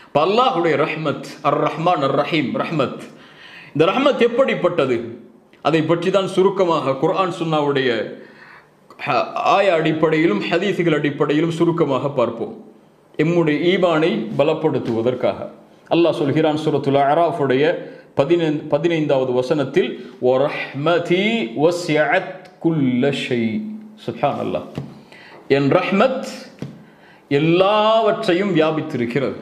இப்ப அல்லாஹுடைய ரஹ்மத் அர் ரஹ்மான் அர் ரஹீம் ரஹ்மத் இந்த ரஹ்மத் எப்படிப்பட்டது அதை பற்றி தான் சுருக்கமாக குர்ஆன் சுன்னாவுடைய ஹ- ஆய அடிப்படையிலும் ஹதீஸுகள் அடிப்படையிலும் சுருக்கமாக பார்ப்போம் எம்முடைய ஈமானை பலப்படுத்துவதற்காக அல்லாஹ் சொல்கிறான் சூரத்துல் அராஃபுடைய பதினைந்து பதினைந்தாவது வசனத்தில் ஒரஹ்மதி வஸ்யஅத் குல்ல ஷை சுப்ஹான் அல்லாஹ் என் ரஹ்மத் எல்லாவற்றையும் வியாபித்திருக்கிறது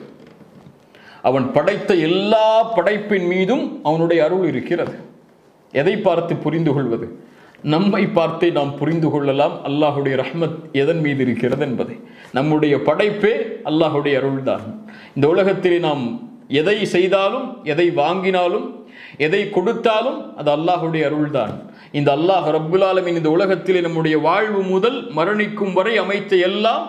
அவன் படைத்த எல்லா படைப்பின் மீதும் அவனுடைய அருள் இருக்கிறது எதை பார்த்து புரிந்து கொள்வது நம்மை பார்த்தே நாம் புரிந்து கொள்ளலாம் அல்லாஹுடைய ரஹ்மத் எதன் மீது இருக்கிறது என்பதை நம்முடைய படைப்பே அல்லாஹுடைய அருள்தான் இந்த உலகத்திலே நாம் எதை செய்தாலும் எதை வாங்கினாலும் எதை கொடுத்தாலும் அது அல்லாஹுடைய அருள்தான் இந்த அல்லாஹ் ரப்புல் ஆலமீன் இந்த உலகத்திலே நம்முடைய வாழ்வு முதல் மரணிக்கும் வரை அமைத்த எல்லாம்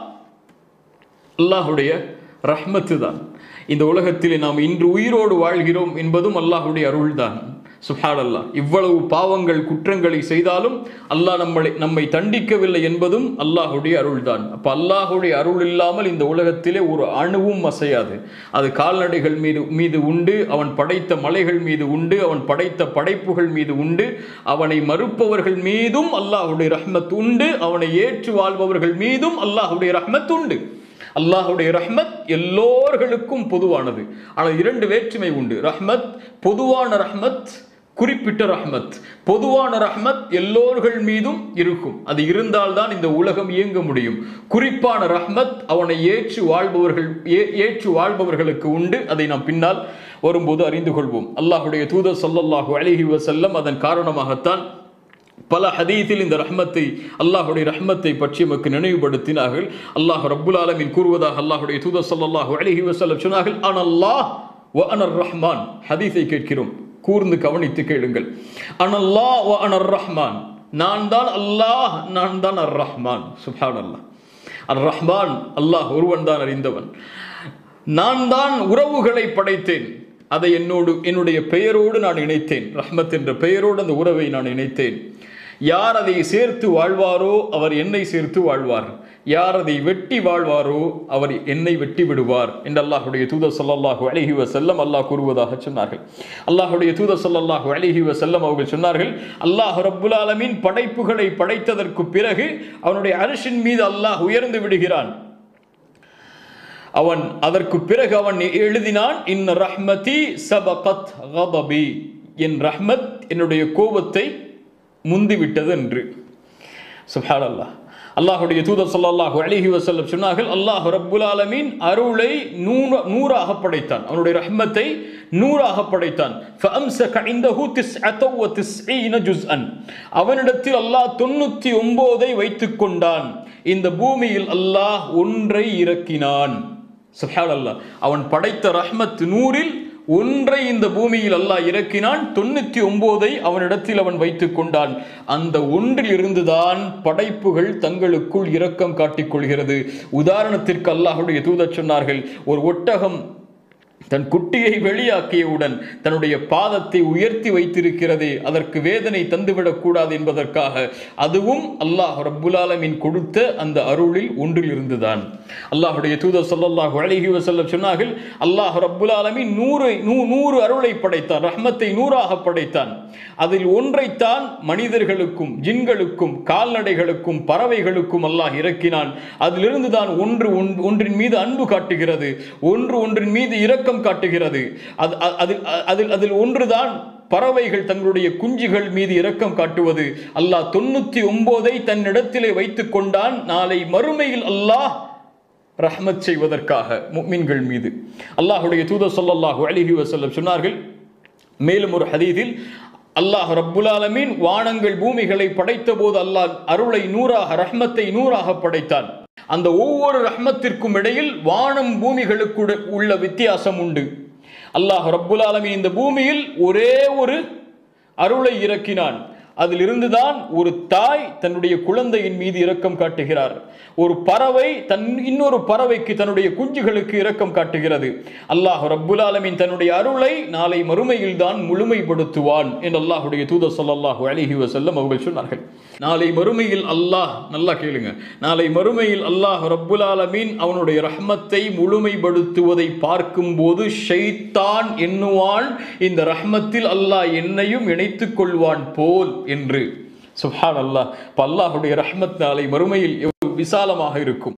அல்லாஹுடைய ரஹ்மத்து தான் இந்த உலகத்திலே நாம் இன்று உயிரோடு வாழ்கிறோம் என்பதும் அல்லாஹுடைய அருள்தான் சுஹான் அல்லாஹ் இவ்வளவு பாவங்கள் குற்றங்களை செய்தாலும் அல்லாஹ் நம்மளை நம்மை தண்டிக்கவில்லை என்பதும் அல்லாஹுடைய அருள்தான் அப்ப அல்லாஹுடைய அருள் இல்லாமல் இந்த உலகத்திலே ஒரு அணுவும் அசையாது அது கால்நடைகள் மீது மீது உண்டு அவன் படைத்த மலைகள் மீது உண்டு அவன் படைத்த படைப்புகள் மீது உண்டு அவனை மறுப்பவர்கள் மீதும் அல்லாஹுடைய ரஹ்மத் உண்டு அவனை ஏற்று வாழ்பவர்கள் மீதும் அல்லாஹுடைய ரஹ்மத் உண்டு அல்லாஹுடைய ரஹ்மத் எல்லோர்களுக்கும் பொதுவானது ஆனால் இரண்டு வேற்றுமை உண்டு ரஹ்மத் பொதுவான ரஹ்மத் குறிப்பிட்ட ரஹ்மத் பொதுவான ரஹ்மத் எல்லோர்கள் மீதும் இருக்கும் அது இருந்தால்தான் இந்த உலகம் இயங்க முடியும் குறிப்பான ரஹ்மத் அவனை ஏற்று வாழ்பவர்கள் ஏ- ஏற்று வாழ்பவர்களுக்கு உண்டு அதை நாம் பின்னால் வரும்போது அறிந்து கொள்வோம் அல்லாஹுடைய தூதர் ஸல்லல்லாஹு அலைஹி வஸல்லம் அதன் காரணமாகத்தான் பல ஹதீஸில் இந்த ரஹ்மத்தை அல்லாஹுடைய ரஹ்மத்தை பற்றி நமக்கு நினைவுபடுத்தினார்கள் அல்லாஹ் ரப்புல் ஆலமீன் கூறுவதாக அல்லாஹுடைய தூதர் ஸல்லல்லாஹு அலைஹி வஸல்லம் சொன்னார்கள் அன் அல்லாஹ் வ அனர் ரஹ்மான் ஹதீஸை கேட்கிறோம் கூர்ந்து கவனித்து கேளுங்கள் அன் அல்லாஹ் வ அனர் ரஹ்மான் நான் தான் அல்லாஹ் நான் தான் அர் ரஹ்மான் சுப்ஹான் அல்லாஹ் அர் ரஹ்மான் அல்லாஹ் ஒருவன் தான் அறிந்தவன் நான் தான் உறவுகளை படைத்தேன் அதை என்னோடு என்னுடைய பெயரோடு நான் இணைத்தேன் ரஹ்மத் என்ற பெயரோடு அந்த உறவை நான் இணைத்தேன் யார் அதை சேர்த்து வாழ்வாரோ அவர் என்னை சேர்த்து வாழ்வார் யார் அதை வெட்டி வாழ்வாரோ அவர் என்னை வெட்டி விடுவார் என்று அல்லாஹுடைய தூதர் ஸல்லல்லாஹு அலைஹி வஸல்லம் அல்லாஹ் கூறுவதாக சொன்னார்கள் அல்லாஹுடைய தூதர் ஸல்லல்லாஹு அலைஹி வஸல்லம் அவர்கள் சொன்னார்கள் அல்லாஹ் ரப்புல் ஆலமீன் படைப்புகளை படைத்ததற்கு பிறகு அவனுடைய அரிசின் மீது அல்லாஹ் உயர்ந்து விடுகிறான் அவன் அதற்கு பிறகு அவன் எழுதினான் இன்ன ரஹ்மதி சபகத் கதபி என் ரஹ்மத் என்னுடைய கோபத்தை முந்திவிட்டது என்று சுப்ஹான் அல்லாஹ் அல்லாஹுடைய தூதர் ஸல்லல்லாஹு அலைஹி வஸல்லம் சொன்னார்கள் அல்லாஹ் ரப்புல் ஆலமீன் அருளை நூறு நூறாக படைத்தான் அவனுடைய ரஹ்மத்தை நூறாக படைத்தான் فأمسك عنده تسعة وتسعين جزءا அவனிடத்தில் அல்லாஹ் தொண்ணூத்தி ஒன்பதை வைத்துக் கொண்டான் இந்த பூமியில் அல்லாஹ் ஒன்றை இறக்கினான் சுப்ஹான் அல்லாஹ் அவன் படைத்த ரஹ்மத் நூறில் ஒன்றை இந்த பூமியில் அல்லாஹ் இறக்கினான் தொண்ணூத்தி ஒன்பதை அவனிடத்தில் அவன் வைத்துக் கொண்டான் அந்த ஒன்றில் இருந்துதான் படைப்புகள் தங்களுக்குள் இரக்கம் காட்டிக் கொள்கிறது உதாரணத்திற்கு அல்லாஹுடைய தூதர் சொன்னார்கள் ஒரு ஒட்டகம் தன் குட்டியை வெளியாக்கியவுடன் தன்னுடைய பாதத்தை உயர்த்தி வைத்திருக்கிறதே அதற்கு வேதனை தந்துவிடக் கூடாது என்பதற்காக அதுவும் அல்லாஹ் ரப்புல் ஆலமீன் கொடுத்த அந்த அருளில் ஒன்றில் இருந்துதான் அல்லாஹுடைய தூதர் ஸல்லல்லாஹு அலைஹி வஸல்லம் சொன்னார்கள் அல்லாஹ் ரப்புல் ஆலமீன் நூறு நூ நூறு அருளை படைத்தான் ரஹ்மத்தை நூறாக படைத்தான் அதில் ஒன்றைத்தான் மனிதர்களுக்கும் ஜின்களுக்கும் கால்நடைகளுக்கும் பறவைகளுக்கும் அல்லாஹ் இறக்கினான் அதிலிருந்து தான் ஒன்று ஒன்- ஒன்றின் மீது அன்பு காட்டுகிறது ஒன்று ஒன்றின் மீது இரக்கம் காட்டுகிறது அது அ- அதில் அ- அதில் அதில் ஒன்றுதான் பறவைகள் தங்களுடைய குஞ்சுகள் மீது இரக்கம் காட்டுவது அல்லாஹ் தொண்ணூத்தி ஒன்பதை தன்னிடத்திலே வைத்துக் கொண்டான் நாளை மறுமையில் அல்லாஹ் ரஹ்மத் செய்வதற்காக முஃமின்கள் மீது அல்லாஹுடைய தூதர் ஸல்லல்லாஹு அலைஹி வஸல்லம் சொன்னார்கள் மேலும் ஒரு ஹதீஸில் அல்லாஹ் ரப்புல் ஆலமீன் வானங்கள் பூமிகளை படைத்த போது அல்லாஹ் அருளை நூறாக ரஹ்மத்தை நூறாக படைத்தான் அந்த ஒவ்வொரு ரஹ்மத்திற்கும் இடையில் வானம் பூமிகளுக்கு உள்ள வித்தியாசம் உண்டு அல்லாஹ் ரப்புல் ஆலமீன் இந்த பூமியில் ஒரே ஒரு அருளை இறக்கினான் அதிலிருந்துதான் ஒரு தாய் தன்னுடைய குழந்தையின் மீது இரக்கம் காட்டுகிறார் ஒரு பறவை தன் இன்னொரு பறவைக்கு தன்னுடைய குஞ்சுகளுக்கு இரக்கம் காட்டுகிறது அல்லாஹ் ரப்புல் ஆலமீன் தன்னுடைய அருளை நாளை மறுமையில் தான் முழுமைப்படுத்துவான் என்று அல்லாஹுடைய தூதர் ஸல்லல்லாஹு அலைஹி வஸல்லம் அவர்கள் சொன்னார்கள் நாளை மறுமையில் அல்லாஹ் நல்லா கேளுங்க நாளை மறுமையில் அல்லாஹ் ரப்புல் ஆலமீன் அவனுடைய ரஹ்மத்தை முழுமைப்படுத்துவதை பார்க்கும்போது ஷைத்தான் எண்ணுவான் இந்த ரஹ்மத்தில் அல்லாஹ் என்னையும் இணைத்துக் கொள்வான் போல் என்று சுப்ஹான் அல்லாஹ் இப்ப அல்லாஹுடைய ரஹ்மத் நாளை மறுமையில் எவ்வளவு விசாலமாக இருக்கும்